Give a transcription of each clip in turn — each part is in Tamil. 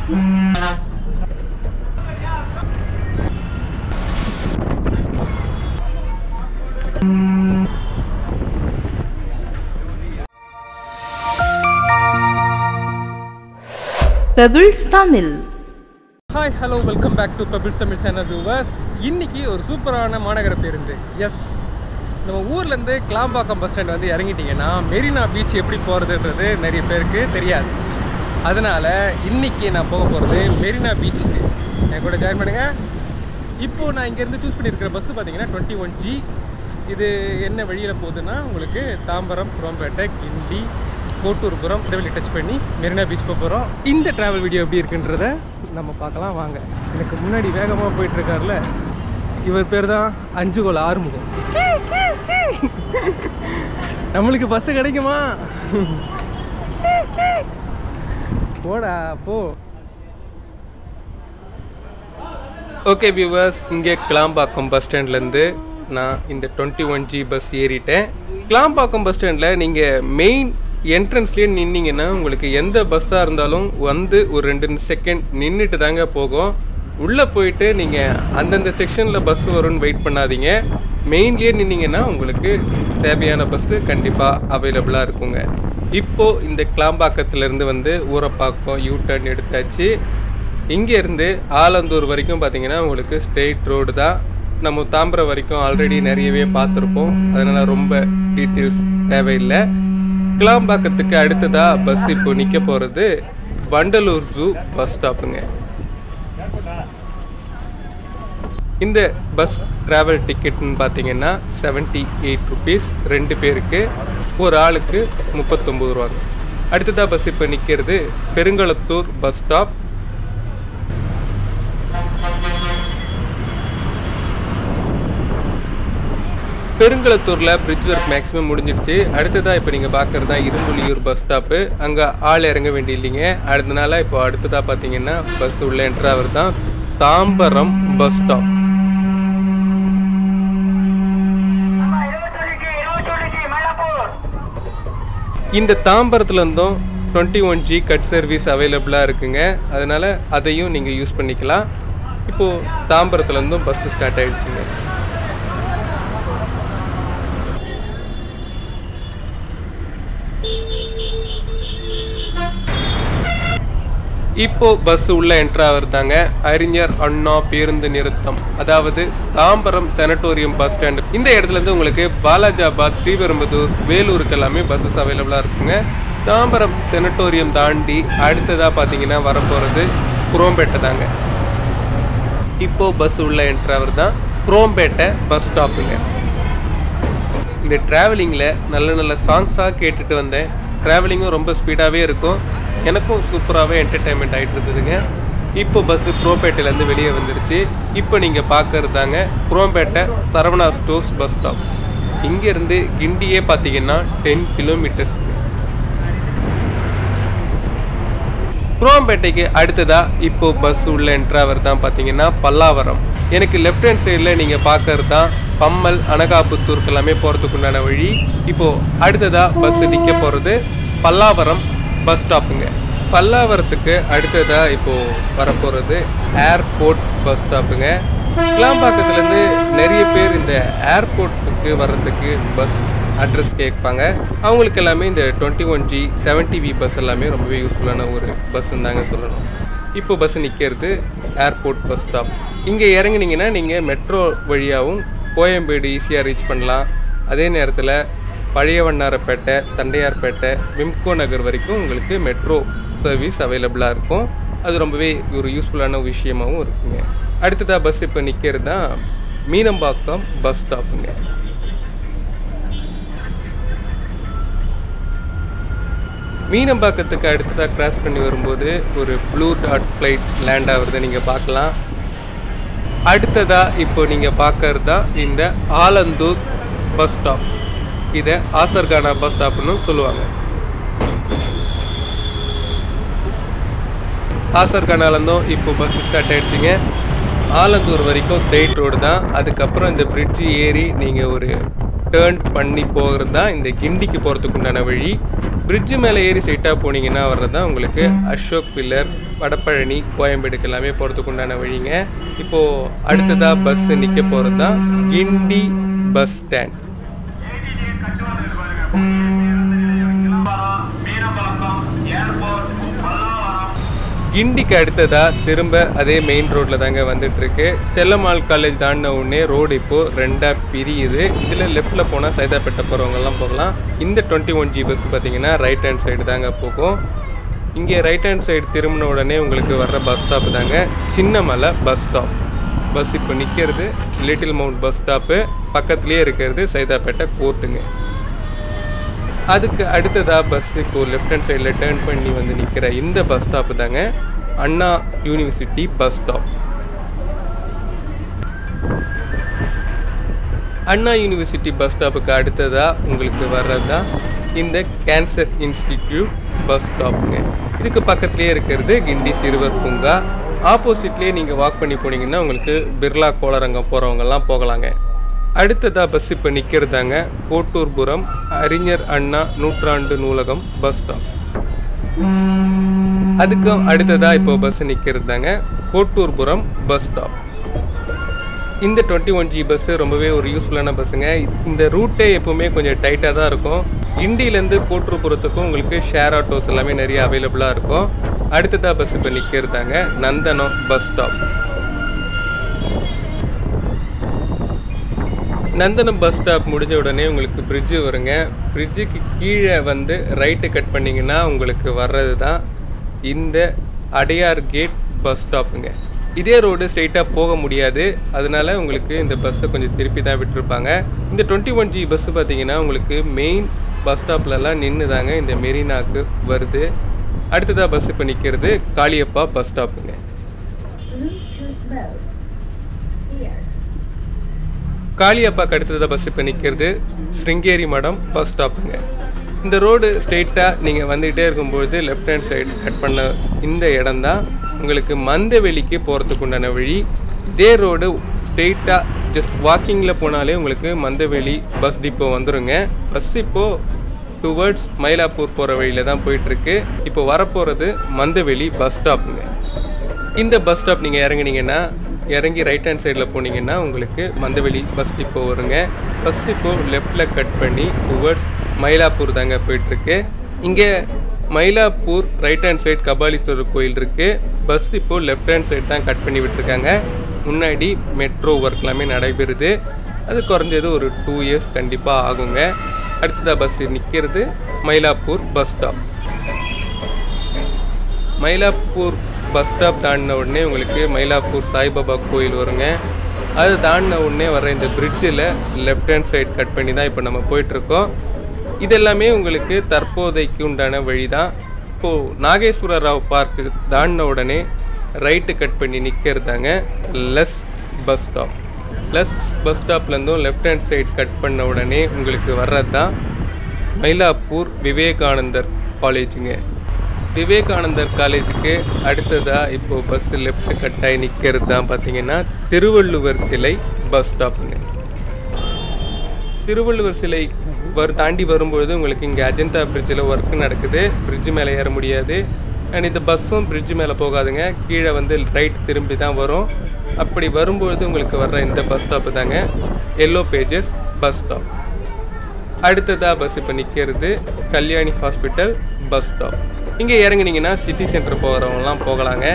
Pebbles Tamil hi hello welcome back to Pebbles Tamil channel viewers இன்னைக்கு ஒரு சூப்பரான மாநகர பேருந்து எஸ் நம்ம ஊர்லேருந்து கிளாம்பாக்கம் பஸ் ஸ்டாண்ட் வந்து இறங்கிட்டீங்கன்னா மெரினா பீச் எப்படி போகிறதுன்றது நிறைய பேருக்கு தெரியாது அதனால் இன்னைக்கு நான் போக போகிறது மெரினா பீச்சுக்கு என் கூட ஜாயின் பண்ணுங்க இப்போது நான் இங்கேருந்து சூஸ் பண்ணியிருக்கிற பஸ்ஸு பார்த்தீங்கன்னா டுவெண்ட்டி ஒன் ஜி இது என்ன வழியில் போகுதுன்னா உங்களுக்கு தாம்பரம் குரோம்பேட்டை கிண்டி கோட்டூர்புரம் இடவெளி டச் பண்ணி மெரினா பீச் போக போகிறோம் இந்த ட்ராவல் வீடியோ எப்படி இருக்குன்றத நம்ம பார்க்கலாம் வாங்க எனக்கு முன்னாடி வேகமாக போயிட்டு இருக்காருல இவர் பேர் தான் அஞ்சுகோல் ஆறுமுகம் நம்மளுக்கு பஸ் கிடைக்குமா போடா போ ஓகே வியூவர்ஸ் இங்கே கிளாம்பாக்கம் பஸ் ஸ்டாண்ட்லேருந்து நான் இந்த டுவெண்ட்டி ஒன் ஜி பஸ் ஏறிட்டேன் கிளாம்பாக்கம் பஸ் ஸ்டாண்டில் நீங்கள் மெயின் என்ட்ரன்ஸ்லேயே நின்னீங்கன்னா உங்களுக்கு எந்த பஸ்ஸாக இருந்தாலும் வந்து ஒரு ரெண்டு செகண்ட் நின்றுட்டு தாங்க போகும் உள்ளே போயிட்டு நீங்கள் அந்தந்த செக்ஷனில் பஸ் வரும்னு வெயிட் பண்ணாதீங்க மெயின்லேயே நின்னீங்கன்னா உங்களுக்கு தேவையான பஸ்ஸு கண்டிப்பாக அவைலபிளாக இருக்குங்க இப்போது இந்த கிளாம்பாக்கத்துலேருந்து வந்து ஊரப்பாக்கம் யூ டர்ன் எடுத்தாச்சு இங்கேருந்து ஆலந்தூர் வரைக்கும் பார்த்தீங்கன்னா உங்களுக்கு ஸ்ட்ரெயிட் ரோடு தான் நம்ம தாம்பரம் வரைக்கும் ஆல்ரெடி நிறையவே பார்த்துருப்போம் அதனால் ரொம்ப டீட்டெயில்ஸ் தேவையில்லை கிளாம்பாக்கத்துக்கு அடுத்ததாக பஸ் இப்போ நிற்க போகிறது வண்டலூர் ஜூ பஸ் ஸ்டாப்புங்க இந்த பஸ் ட்ராவல் டிக்கெட்னு பார்த்தீங்கன்னா செவன்ட்டி எயிட் ருபீஸ் ரெண்டு பேருக்கு ஒரு ஆளுக்கு முப்பத்தொம்பது ரூபாங்க அடுத்ததாக பஸ் இப்போ நிற்கிறது பெருங்களத்தூர் பஸ் ஸ்டாப் பெருங்களத்தூரில் பிரிட்ஜ் ஒர்க் மேக்ஸிமம் முடிஞ்சிடுச்சு அடுத்ததாக இப்போ நீங்கள் பார்க்குறது தான் இரும்புலியூர் பஸ் ஸ்டாப்பு அங்கே ஆள் இறங்க வேண்டிய இல்லைங்க அடுத்தனால இப்போ அடுத்ததாக பார்த்தீங்கன்னா பஸ் உள்ள என்ட்ராவர் தான் தாம்பரம் பஸ் ஸ்டாப் இந்த தாம்பரத்துல இருந்தும் twenty one G cut service அவைலபிளாக இருக்குங்க அதனால் அதையும் நீங்கள் யூஸ் பண்ணிக்கலாம் இப்போது தாம்பரத்துலேருந்தும் பஸ்ஸு ஸ்டார்ட் ஆகிடுச்சுங்க இப்போ பஸ் உள்ள என்ட்ரு ஆகுறதாங்க அறிஞர் அண்ணா பேருந்து நிறுத்தம் அதாவது தாம்பரம் செனட்டோரியம் பஸ் ஸ்டாண்டு இந்த இடத்துல இருந்து உங்களுக்கு பாலாஜாபாத் ஸ்ரீபெரும்புதூர் வேலூருக்கு எல்லாமே பஸ்ஸஸ் அவைலபிளாக இருக்குங்க தாம்பரம் செனட்டோரியம் தாண்டி அடுத்ததாக பார்த்தீங்கன்னா வரப்போகிறது குரோம்பேட்டை தாங்க இப்போ பஸ் உள்ள என்ட்ராவர் தான் குரோம்பேட்டை பஸ் ஸ்டாப்புங்க இந்த ட்ராவலிங்கில் நல்ல நல்ல சாங்ஸாக கேட்டுட்டு வந்தேன் ட்ராவலிங்கும் ரொம்ப ஸ்பீடாகவே இருக்கும் எனக்கும் சூப்பராகவே என்டர்டைன்மெண்ட் ஆகிட்டு இருந்ததுங்க இப்போ பஸ்ஸு குரோம்பேட்டையிலேருந்து வெளியே வந்துருச்சு இப்போ நீங்கள் பார்க்கறது தாங்க Chromepet Saravana stores bus stop இங்கேருந்து கிண்டியே பார்த்தீங்கன்னா டென் கிலோமீட்டர்ஸ் குரோம்பேட்டைக்கு அடுத்ததா இப்போ பஸ் உள்ள என்ட்ராவர் தான் பார்த்தீங்கன்னா பல்லாவரம் எனக்கு லெஃப்ட் ஹேண்ட் சைடில் நீங்கள் பார்க்கறது தான் பம்மல் அனகாபுத்தூருக்கு எல்லாமே போகிறதுக்கு உண்டான வழி இப்போது அடுத்ததாக பஸ் நிற்க போகிறது பல்லாவரம் பஸ் ஸ்டாப்புங்க பல்லாவரத்துக்கு அடுத்ததாக இப்போது வரப்போகிறது ஏர்போர்ட் பஸ் ஸ்டாப்புங்க கிளாம்பாக்கத்துலேருந்து நிறைய பேர் இந்த ஏர்போர்ட்டுக்கு வர்றதுக்கு பஸ் அட்ரஸ் கேட்பாங்க அவங்களுக்கு எல்லாமே இந்த twenty one G seventy V bus எல்லாமே ரொம்பவே யூஸ்ஃபுல்லான ஒரு பஸ்ன்னு தாங்க சொல்லணும் இப்போ பஸ் நிற்கிறது ஏர்போர்ட் பஸ் ஸ்டாப் இங்கே இறங்குனீங்கன்னா நீங்கள் மெட்ரோ வழியாகவும் கோயம்பேடு ஈஸியாக ரீச் பண்ணலாம் அதே நேரத்தில் பழைய வண்ணாரப்பேட்டை தண்டையார்பேட்டை விம்கோ நகர் வரைக்கும் உங்களுக்கு மெட்ரோ சர்வீஸ் அவைலபிளாக இருக்கும் அது ரொம்பவே ஒரு யூஸ்ஃபுல்லான விஷயமாகவும் இருக்குங்க அடுத்ததாக பஸ் இப்போ நிற்கிறது தான் மீனம்பாக்கம் பஸ் ஸ்டாப்புங்க மீனம்பாக்கத்துக்கு அடுத்ததாக கிராஸ் பண்ணி வரும்போது ஒரு ப்ளூ டாட் ஃப்ளைட் லேண்ட் ஆகுறதை நீங்கள் பார்க்கலாம் அடுத்ததாக இப்போ நீங்கள் பார்க்கறது தான் இந்த ஆலந்தூர் பஸ் ஸ்டாப் இதை ஆசர்கானா பஸ் ஸ்டாப்னு சொல்லுவாங்க ஆசர்கானாலேருந்தும் இப்போ பஸ் ஸ்டார்ட் ஆயிடுச்சுங்க ஆலந்தூர் வரைக்கும் ஸ்ட்ரெயிட் ரோடு தான் அதுக்கப்புறம் இந்த பிரிட்ஜு ஏறி நீங்கள் ஒரு டேர்ன் பண்ணி போகிறது தான் இந்த கிண்டிக்கு போகிறதுக்கு உண்டான வழி பிரிட்ஜு மேலே ஏறி ஸ்ட்ரைட்டாக போனீங்கன்னா வர்றதான் உங்களுக்கு அசோக் பில்லர் வடபழனி கோயம்பேடுக்கு எல்லாமே போகிறதுக்கு உண்டான வழிங்க இப்போது அடுத்ததாக பஸ் நிற்க போகிறது தான் கிண்டி பஸ் ஸ்டாண்ட் கிண்டிக்கு அடுத்ததா திரும்ப அதே மெயின் ரோட்ல தாங்க வந்துட்டு இருக்கு செல்லம்மாள் காலேஜ் தாண்டின உடனே ரோடு இப்போ ரெண்டா பிரியுது இதுல லெஃப்ட்ல போனா சைதாப்பேட்டை போறவங்க எல்லாம் போகலாம் இந்த டுவெண்ட்டி ஒன் ஜி பஸ் பார்த்தீங்கன்னா ரைட் ஹேண்ட் சைடு தாங்க போகும் இங்கே ரைட் ஹேண்ட் சைடு திரும்பின உடனே உங்களுக்கு வர்ற பஸ் ஸ்டாப் தாங்க சின்னமலை பஸ் ஸ்டாப் பஸ் இப்போ நிற்கிறது லிட்டில் மவுண்ட் பஸ் ஸ்டாப்பு பக்கத்துலேயே இருக்கிறது சைதாப்பேட்டை கோர்ட்டுங்க அதுக்கு அடுத்ததாக பஸ் இப்போ லெஃப்ட் ஹேண்ட் சைடில் டேர்ன் பண்ணி வந்து நிற்கிற இந்த பஸ் ஸ்டாப்பு தாங்க Anna university bus stop Anna university bus ஸ்டாப்புக்கு அடுத்ததாக உங்களுக்கு வர்றது தான் இந்த கேன்சர் இன்ஸ்டிடியூட் பஸ் ஸ்டாப்புங்க இதுக்கு பக்கத்துலேயே இருக்கிறது கிண்டி சிறுவர் பூங்கா ஆப்போசிட்லேயே நீங்கள் வாக் பண்ணி போனீங்கன்னா உங்களுக்கு பிர்லா கோளரங்கம் போகிறவங்கெல்லாம் போகலாங்க அடுத்ததாக பஸ் இப்போ நிற்கிறதாங்க கோட்டூர்புரம் அறிஞர் அண்ணா நூற்றாண்டு நூலகம் பஸ் ஸ்டாப் அதுக்கும் அடுத்ததாக இப்போ பஸ் நிற்கிறதாங்க கோட்டூர்புரம் பஸ் ஸ்டாப் இந்த டுவெண்ட்டி ஒன் ஜி பஸ்ஸு ரொம்பவே ஒரு யூஸ்ஃபுல்லான பஸ்ஸுங்க இந்த ரூட்டே எப்போவுமே கொஞ்சம் டைட்டாக தான் இருக்கும் இண்டியிலேருந்து கோட்டூர்புரத்துக்கும் உங்களுக்கு ஷேர் ஆட்டோஸ் எல்லாமே நிறைய அவைலபிளாக இருக்கும் அடுத்ததாக பஸ் இப்போ நிற்கிறதாங்க Nandanam bus stop Nandanam bus stop முடிஞ்ச உடனே உங்களுக்கு பிரிட்ஜு வருங்க பிரிட்ஜுக்கு கீழே வந்து ரைட்டு கட் பண்ணிங்கன்னா உங்களுக்கு வர்றது தான் இந்த அடையார் கேட் பஸ் ஸ்டாப்புங்க இதே ரோடு ஸ்ட்ரைட்டாக போக முடியாது அதனால உங்களுக்கு இந்த பஸ்ஸை கொஞ்சம் திருப்பி தான் விட்டுருப்பாங்க இந்த டுவெண்ட்டி ஒன் ஜி பஸ்ஸு பார்த்தீங்கன்னா உங்களுக்கு மெயின் பஸ் ஸ்டாப்லலாம் நின்று தாங்க இந்த மெரினாக்கு வருது அடுத்ததாக பஸ் இப்போ நிற்கிறது காளியப்பா பஸ் ஸ்டாப்புங்க Bluetooth mode. Here. காளியப்பாக்கு அடுத்ததாக பஸ் இப்போ நிற்கிறது ஸ்ருங்கேரி மடம் பஸ் ஸ்டாப்புங்க இந்த ரோடு ஸ்ட்ரெயிட்டாக நீங்கள் வந்துகிட்டே இருக்கும்பொழுது லெஃப்ட் ஹேண்ட் சைடு கட் பண்ண இந்த இடம் தான் உங்களுக்கு மந்தவெளிக்கு போகிறதுக்கு உண்டான வழி இதே ரோடு ஸ்ட்ரெயிட்டாக ஜஸ்ட் வாக்கிங்கில் போனாலே உங்களுக்கு மந்தவெளி பஸ் டிப்போ வந்துருங்க பஸ் இப்போது டுவர்ட்ஸ் மயிலாப்பூர் போகிற வழியில் தான் போயிட்டுருக்கு இப்போ வரப்போகிறது மந்தவெளி பஸ் ஸ்டாப்புங்க இந்த பஸ் ஸ்டாப் நீங்கள் இறங்குனீங்கன்னா இறங்கி ரைட் ஹேண்ட் சைடில் போனீங்கன்னா உங்களுக்கு மந்தவெளி பஸ் இப்போ வருங்க பஸ் இப்போ லெஃப்டில் கட் பண்ணி டுவர்ட்ஸ் மயிலாப்பூர் தாங்க போயிட்டுருக்கு இங்கே Mylapore right hand side Kapaleeshwarar கோயில் இருக்குது பஸ் இப்போ லெஃப்ட் ஹேண்ட் சைடு தான் கட் பண்ணி விட்டுருக்காங்க முன்னாடி மெட்ரோ ஒர்க் எல்லாமே நடைபெறுது அது குறைஞ்சது ஒரு டூ இயர்ஸ் கண்டிப்பாக ஆகுங்க அடுத்ததாக பஸ் நிற்கிறது Mylapore bus stop Mylapore bus stop தாண்டின உடனே உங்களுக்கு மயிலாப்பூர் சாய்பாபா கோயில் வருங்க அது தாண்டின உடனே வர இந்த பிரிட்ஜில் லெஃப்ட் ஹேண்ட் சைடு கட் பண்ணி தான் இப்போ நம்ம போயிட்டுருக்கோம் இதெல்லாமே உங்களுக்கு தற்போதைக்கு உண்டான வழி தான் இப்போது நாகேஸ்வர ராவ் பார்க்கு தாண்டின உடனே ரைட்டு கட் பண்ணி நிற்கிறதாங்க Luz bus stop Luz bus ஸ்டாப்லேருந்தும் லெஃப்ட் ஹேண்ட் சைடு கட் பண்ண உடனே உங்களுக்கு வர்றது தான் மயிலாப்பூர் விவேகானந்தர் காலேஜுங்க விவேகானந்தர் காலேஜுக்கு அடுத்ததாக இப்போ பஸ் லெஃப்ட் கட்டாய் நிற்கிறது தான் பார்த்தீங்கன்னா திருவள்ளுவர் சிலை பஸ் ஸ்டாப்புங்க திருவள்ளுவர் சிலை வரு தாண்டி வரும்பொழுது உங்களுக்கு இங்கே அஜந்தா பிரிட்ஜில் ஒர்க் நடக்குது பிரிட்ஜு மேலே ஏற முடியாது அண்ட் இந்த பஸ்ஸும் பிரிட்ஜு மேலே போகாதுங்க கீழே வந்து ரைட் திரும்பி தான் வரும் அப்படி வரும்பொழுது உங்களுக்கு வர்ற இந்த பஸ் ஸ்டாப்பு தாங்க எல்லோ பேஜஸ் பஸ் ஸ்டாப் அடுத்ததாக பஸ் இப்போ நிற்கிறது கல்யாணி ஹாஸ்பிட்டல் பஸ் ஸ்டாப் இங்கே இறங்குனீங்கன்னா சிட்டி சென்டர் போகிறவங்கலாம் போகலாங்க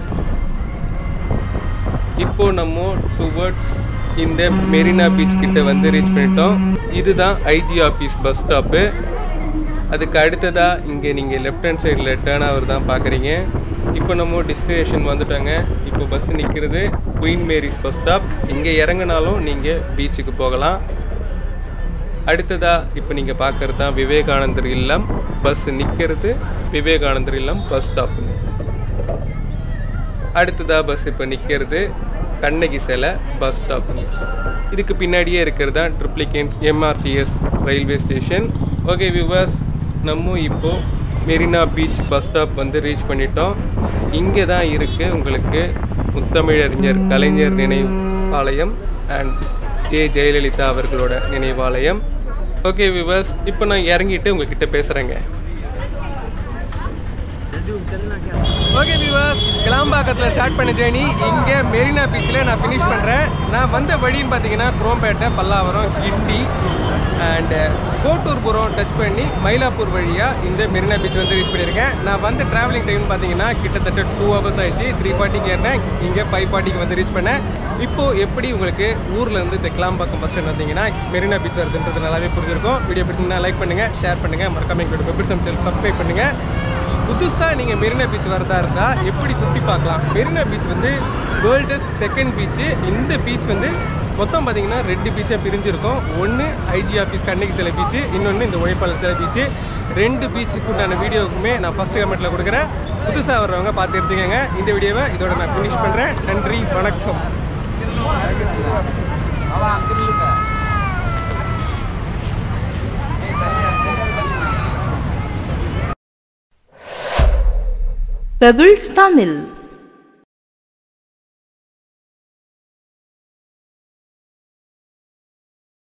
இப்போ நம்ம டுவர்ட்ஸ் இந்த மெரினா பீச் கிட்ட வந்து ரீச் பண்ணிட்டோம் இதுதான் ஐஜி ஆஃபீஸ் பஸ் ஸ்டாப்பு அதுக்கு அடுத்ததாக இங்கே நீங்கள் லெஃப்ட் ஹேண்ட் சைடில் டேர்ன் ஆவர் தான் பார்க்குறீங்க இப்போ நம்ம டெஸ்டினேஷன் வந்துட்டோங்க இப்போ பஸ் நிற்கிறது குயின் மேரிஸ் பஸ் ஸ்டாப் இங்கே இறங்குனாலும் நீங்கள் பீச்சுக்கு போகலாம் அடுத்ததா இப்போ நீங்கள் பார்க்குறது தான் விவேகானந்தர் இல்லம் பஸ் நிற்கிறது விவேகானந்தர் இல்லம் பஸ் ஸ்டாப்புங்க அடுத்ததா பஸ் இப்போ நிற்கிறது கண்ணகி சிலை பஸ் ஸ்டாப்புங்க இதுக்கு பின்னாடியே இருக்கிறது தான் Triplicane MRTS railway station okay viewers நம்ம இப்போ மெரினா பீச் பஸ் ஸ்டாப் வந்து ரீச் பண்ணிட்டோம் இங்கே தான் இருக்குது உங்களுக்கு முத்தமிழறிஞர் கலைஞர் நினைவாலயம் அண்ட் ஜே ஜெயலலிதா அவர்களோட நினைவாலயம் ஓகே விவாஸ் இப்போ நான் இறங்கிட்டு உங்ககிட்ட பேசுகிறேங்க ஓகே வியூவர்ஸ் கிளாம்பாக்கத்தில் ஸ்டார்ட் பண்ண ஜேர்னி இங்கே மெரினா பீச்சில் நான் ஃபினிஷ் பண்ணுறேன் நான் வந்த வழின்னு பார்த்தீங்கன்னா குரோம்பேட்டை பல்லாவரம் கிண்டி அண்டு கோட்டூர்புரம் டச் பண்ணி மயிலாப்பூர் வழியாக இந்த மெரினா பீச் வந்து ரீச் பண்ணியிருக்கேன் நான் வந்து டிராவலிங் டைம் பார்த்தீங்கன்னா கிட்டத்தட்ட டூ ஹவர்ஸ் ஆயிடுச்சு த்ரீ ஃபார்ட்டிக்கு ஏறினேன் இங்கே ஃபைவ் ஃபார்ட்டிக்கு வந்து ரீச் பண்ணேன் இப்போது எப்படி உங்களுக்கு ஊரில் இருந்து இந்த கிளாம்பாக்கம் பஸ் ஸ்டாண்ட் வந்தீங்கன்னா மெரினா பீச் வருதுன்றது நல்லாவே புரிஞ்சிருக்கும் வீடியோ பிடிச்சிங்கன்னா லைக் பண்ணுங்கள் ஷேர் பண்ணுங்கள் மறக்காம எங்களோட பெபிள் சேனல் சப்ஸ்கிரைப் பண்ணுங்கள் புதுசாக நீங்கள் மெரினா பீச் வரதா இருந்தால் எப்படி சுற்றி பார்க்கலாம் மெரினா பீச் வந்து வேர்ல்டு செகண்ட் பீச்சு இந்த பீச் வந்து மொத்தம் பார்த்தீங்கன்னா ரெண்டு பீச்சாக பிரிஞ்சிருக்கும் ஒன்று ஐஜி ஆஃபீஸ் கண்ணகி சிலை பீச்சு இன்னொன்று இந்த உழைப்பாளர் சிலை பீச்சு ரெண்டு பீச்சுக்கு உண்டான வீடியோவுக்குமே நான் ஃபஸ்ட் கமெண்ட்டில் கொடுக்குறேன் புதுசாக வர்றவங்க பார்த்து எடுத்துக்கோங்க இந்த வீடியோவை இதோட நான் ஃபினிஷ் பண்ணுறேன் நன்றி வணக்கம் Pebbles Tamil